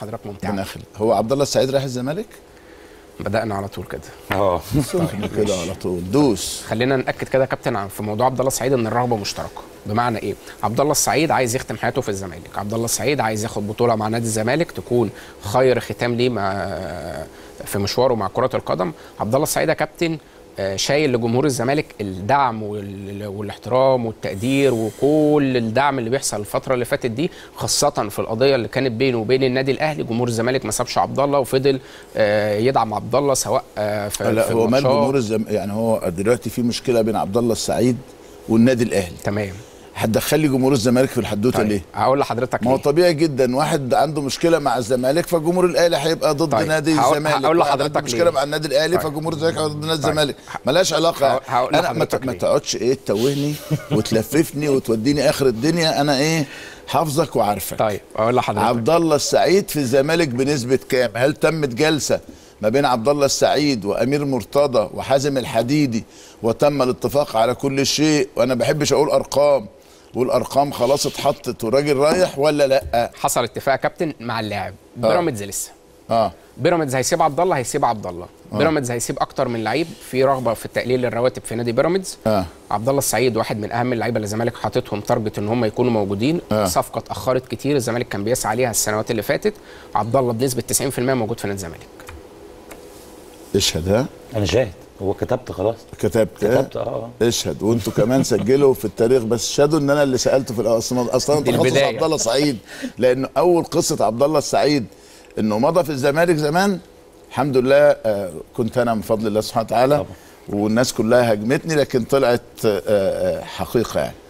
حضرتك ربنا ممتعه يخليك هو عبد الله السعيد رايح الزمالك بدانا على طول كده اه سخن كده على طول دوس خلينا ناكد كده يا كابتن عن- في موضوع عبد الله السعيد ان الرغبه مشتركه بمعنى ايه عبد الله السعيد عايز يختم حياته في الزمالك عبد الله السعيد عايز ياخد بطوله مع نادي الزمالك تكون خير ختام ليه مع في مشواره مع كره القدم عبد الله السعيد يا كابتن آه، شايل لجمهور الزمالك الدعم وال- والاحترام والتقدير وكل الدعم اللي بيحصل الفتره اللي فاتت دي خاصه في القضيه اللي كانت بينه وبين النادي الاهلي جمهور الزمالك ما سابش عبد الله وفضل آه، يدعم عبد الله سواء آه، في لا في هو مال الماتشات. جمهور الزم... يعني هو دلوقتي في مشكله بين عبد الله السعيد والنادي الاهلي تمام هتدخلي جمهور الزمالك في الحدوته طيب ليه؟ هقول لحضرتك ما هو ليه. طبيعي جدا واحد عنده مشكله مع الزمالك فجمهور الاهلي هيبقى ضد طيب، نادي هقول- الزمالك هقول واحد لحضرتك عنده مشكله ليه. مع النادي الاهلي طيب. فجمهور الزمالك هيبقى ضد نادي طيب. الزمالك ملهاش علاقه هقول- هقول انا ما, لحضرتك ت- ما ليه. تقعدش ايه تتوهني وتلففني وتوديني اخر الدنيا انا ايه حافظك وعارفك طيب اقول لحضرتك عبد الله السعيد في الزمالك بنسبه كام؟ هل تمت جلسه ما بين عبد الله السعيد وامير مرتضى وحازم الحديدي وتم الاتفاق على كل شيء وانا بحبش اقول ارقام والارقام خلاص اتحطت والراجل رايح ولا لا؟ حصل اتفاق يا كابتن مع اللاعب بيراميدز لسه اه بيراميدز هيسيب عبد الله هيسيب عبد الله بيراميدز هيسيب اكتر من لعيب في رغبه في تقليل الرواتب في نادي بيراميدز اه عبد الله السعيد واحد من اهم اللعيبه اللي الزمالك حاططهم تارجت ان هم يكونوا موجودين آه. صفقه اتاخرت كتير الزمالك كان بيسعى عليها السنوات اللي فاتت عبد الله بنسبه 90% موجود في نادي الزمالك اشهد ها انا شاهد هو كتبت خلاص كتبت ها؟ كتبت اه اشهد وانتوا كمان سجلوا في التاريخ بس شهدوا ان انا اللي سالته في الاصل اصلا دي تخصص البداية. عبد الله سعيد لان اول قصه عبد الله السعيد انه مضى في الزمالك زمان الحمد لله آه، كنت انا من فضل الله سبحانه وتعالى طبعا. والناس كلها هاجمتني لكن طلعت آه، آه، حقيقه يعني